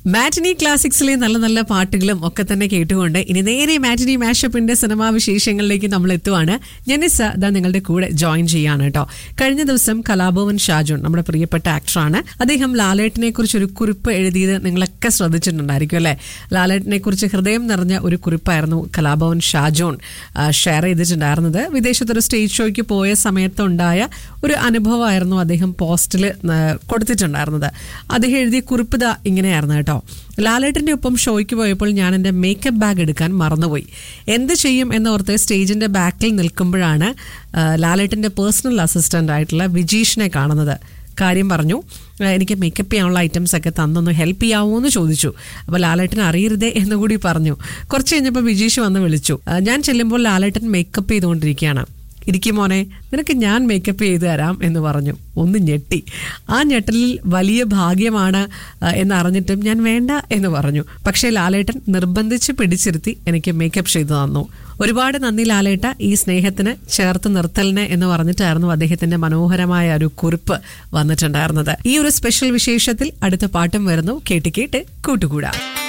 മാറ്റിനി ക്ലാസിക്സിലെ നല്ല നല്ല പാട്ടുകളും ഒക്കെ തന്നെ കേട്ടുകൊണ്ട് ഇനി നേരെ മാറ്റിനി മാഷപ്പിന്റെ സിനിമാ വിശേഷങ്ങളിലേക്ക് നമ്മൾ എത്തുവാണ് ജനിസ ഇതാ നിങ്ങളുടെ കൂടെ ജോയിൻ ചെയ്യാണ് കേട്ടോ കഴിഞ്ഞ ദിവസം കലാഭവൻ ഷാജോൺ നമ്മുടെ പ്രിയപ്പെട്ട ആക്ടറാണ് അദ്ദേഹം ലാലേട്ടിനെ കുറിച്ച് ഒരു കുറിപ്പ് എഴുതിയത് നിങ്ങളൊക്കെ ശ്രദ്ധിച്ചിട്ടുണ്ടായിരിക്കും അല്ലെ ലാലേട്ടിനെ കുറിച്ച് ഹൃദയം നിറഞ്ഞ ഒരു കുറിപ്പായിരുന്നു കലാഭവൻ ഷാജോൺ ആ, ഷെയർ ചെയ്തിട്ടുണ്ടായിരുന്നത് വിദേശത്തൊരു സ്റ്റേജ് ഷോയ്ക്ക് പോയ സമയത്തുണ്ടായ ഒരു അനുഭവമായിരുന്നു അദ്ദേഹം പോസ്റ്റിൽ കൊടുത്തിട്ടുണ്ടായിരുന്നത് അദ്ദേഹം എഴുതിയ കുറിപ്പ് ഇതാ ഇങ്ങനെയായിരുന്നു കേട്ടോ ലാലേട്ടന്റെ ഒപ്പം ഷോയ്ക്ക് പോയപ്പോൾ ഞാൻ എൻ്റെ മേക്കപ്പ് ബാഗ് എടുക്കാൻ മറന്നുപോയി എന്ത് ചെയ്യും എന്നോർത്ത് സ്റ്റേജിന്റെ ബാക്കിൽ നിൽക്കുമ്പോഴാണ് ആ, ലാലേട്ടന്റെ പേഴ്സണൽ അസിസ്റ്റന്റ് ആയിട്ടുള്ള വിജീഷിനെ കാണുന്നത് കാര്യം പറഞ്ഞു ആ, എനിക്ക് മേക്കപ്പ് ചെയ്യാനുള്ള ഐറ്റംസ് ഒക്കെ തന്നൊന്ന് ഹെൽപ്പ് ചെയ്യാവോ എന്ന് ചോദിച്ചു അപ്പോൾ ലാലേട്ടൻ അറിയരുതേ എന്ന് കൂടി പറഞ്ഞു കുറച്ച് കഴിഞ്ഞപ്പോൾ വിജീഷ് വന്ന് വിളിച്ചു ആ, ഞാൻ ചെല്ലുമ്പോൾ ലാലേട്ടൻ മേക്കപ്പ് ചെയ്തുകൊണ്ടിരിക്കുകയാണ് ഇരിക്കും മോനെ നിനക്ക് ഞാൻ മേക്കപ്പ് ചെയ്തു തരാം എന്ന് പറഞ്ഞു ഒന്ന് ഞെട്ടി ആ ഞെട്ടലിൽ വലിയ ഭാഗ്യമാണ് ആ, എന്നറിഞ്ഞിട്ടും ഞാൻ വേണ്ട എന്ന് പറഞ്ഞു പക്ഷേ ലാലേട്ടൻ നിർബന്ധിച്ച് പിടിച്ചിരുത്തി എനിക്ക് മേക്കപ്പ് ചെയ്തു തന്നു ഒരുപാട് നന്ദി ലാലേട്ട ഈ സ്നേഹത്തിന് ചേർത്ത് നിർത്തലിന് എന്ന് പറഞ്ഞിട്ടായിരുന്നു അദ്ദേഹത്തിന്റെ മനോഹരമായ ഒരു കുറിപ്പ് വന്നിട്ടുണ്ടായിരുന്നത് ഈ ഒരു സ്പെഷ്യൽ വിശേഷത്തിൽ അടുത്ത പാട്ടും വരുന്നു കേട്ട് കേട്ട് കൂട്ടുകൂടാ